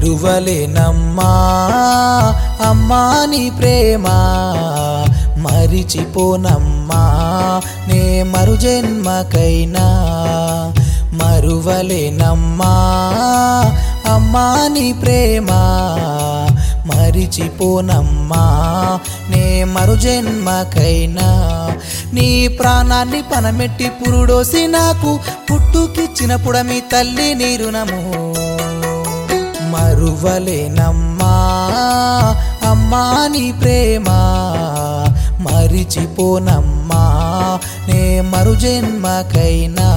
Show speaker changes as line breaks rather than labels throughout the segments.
మరువలేనమ్మా అమ్మా నీ ప్రేమ మరిచిపోనమ్మా నే మరు జన్మకైనా మరువలేనమ్మా అమ్మా నీ ప్రేమ మరిచిపోనమ్మా నే మరు జన్మకైనా నీ ప్రాణాన్ని పనమెట్టి పురుడోసి నాకు పుట్టుకిచ్చినప్పుడు మీ తల్లి నీ రుణము మరువలేనమ్మా అమ్మా నీ ప్రేమ మరిచిపోనమ్మా నే మరు జన్మకైనా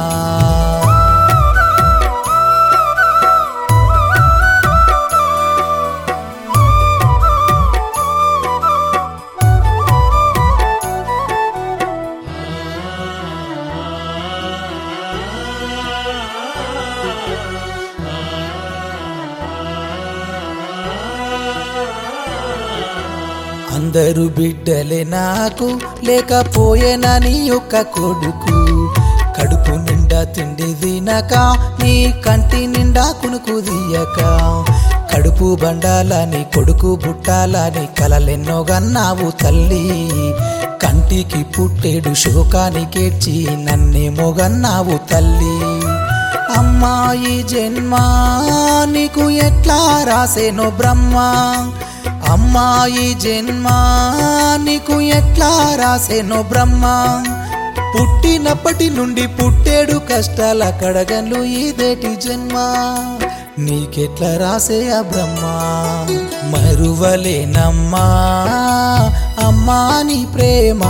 అందరు బిడ్డలే నాకు లేకపోయేనా నీ యొక్క కొడుకు కడుపు నిండా తిండి తినక నీ కంటి నిండా కునుకు తీయక కడుపు బండాలని కొడుకు బుట్టాలని కలలెన్నో గన్నావు తల్లి కంటికి పుట్టేడు శోకానికేడ్చి నన్నేమో గన్నావు తల్లి అమ్మాయి జన్మ నీకు ఎట్లా రాసేనో బ్రహ్మ అమ్మాయి జన్మ నీకు ఎట్లా రాసేనో బ్రహ్మ పుట్టినప్పటి నుండి పుట్టేడు కష్టాల కడగన్లు ఇదేటి జన్మ నీకెట్లా రాసే ఆ బ్రహ్మ మరువలేనమ్మా అమ్మా నీ ప్రేమ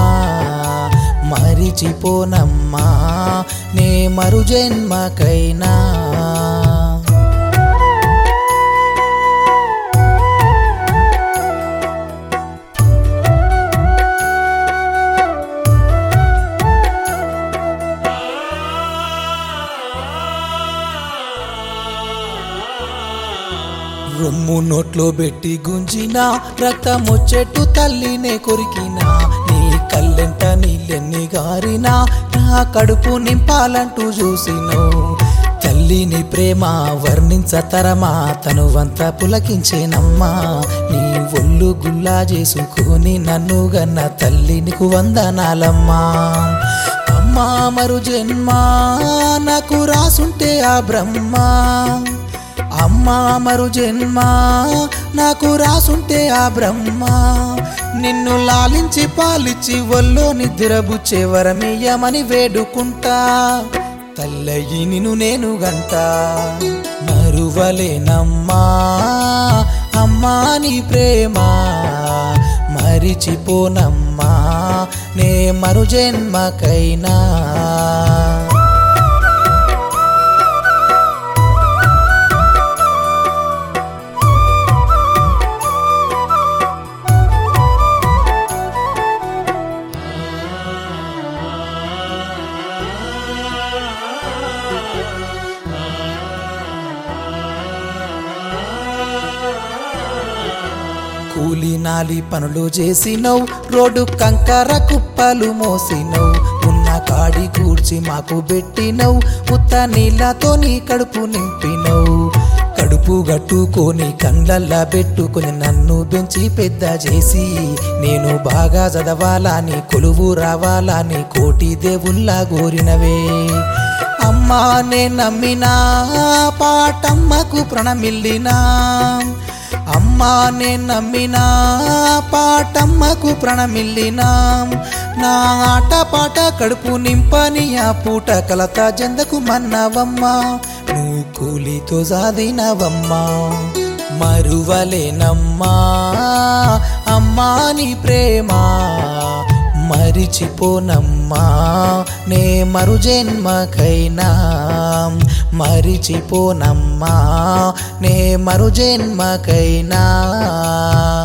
మరిచిపోనమ్మా నే మరు జన్మకైనా రొమ్ము నోట్లో పెట్టి గుంజిన రక్తమొచ్చెట్టు తల్లినే కొరికినా నీ కళ్ళెంట నీళ్ళెన్ని గారినా నా కడుపు నింపాలంటూ చూసినావు తల్లిని ప్రేమ వర్ణించతరమా తనువంతా పులకించేనమ్మా నీ ఒళ్ళు గుల్లా చేసుకొని నన్ను గన్న తల్లి నీకు వందనాలమ్మా అమ్మా మరు జన్మ నాకు రాసుంటే ఆ బ్రహ్మ అమ్మా మరు జన్మ నాకు రాసుంటే ఆ బ్రహ్మ నిన్ను లాలించి పాలిచ్చి ఒల్లో నిద్రబుచ్చే వరమీయమని వేడుకుంటా తల్లయి నిన్ను నేను గంట మరువలేనమ్మా అమ్మా నీ ప్రేమ మరిచిపోనమ్మా నే మరు జన్మకైనా కూలి నాలి పనులు చేసినవు రోడ్డు కంకర కుప్పలు మోసినవు ఉన్న కాడి కూర్చి మాకు పెట్టినవు ఉత్త నీళ్ళతో నీ కడుపు నింపినవు కడుపు గట్టుకొని కండ్లల్లా పెట్టుకొని నన్ను పెంచి పెద్ద చేసి నేను బాగా చదవాలని కొలువు రావాలని కోటి దేవుల్లా కోరినవే అమ్మా నే నమ్మినా పాటమ్మకు ప్రణమిల్లినా అమ్మా నే నమ్మినా పాటమ్మకు ప్రణమిల్లినా నా ఆట పాట కడుపు నింపని ఆ పూట కలత జందకు మన్నవమ్మా నువ్వు కూలితో సాధినవమ్మా మరువలేనమ్మా అమ్మా నీ ప్రేమ మరిచిపోనమ్మా నే మరు జన్మకైనా మరిచిపోనమ్మా నే మరు జన్మకైనా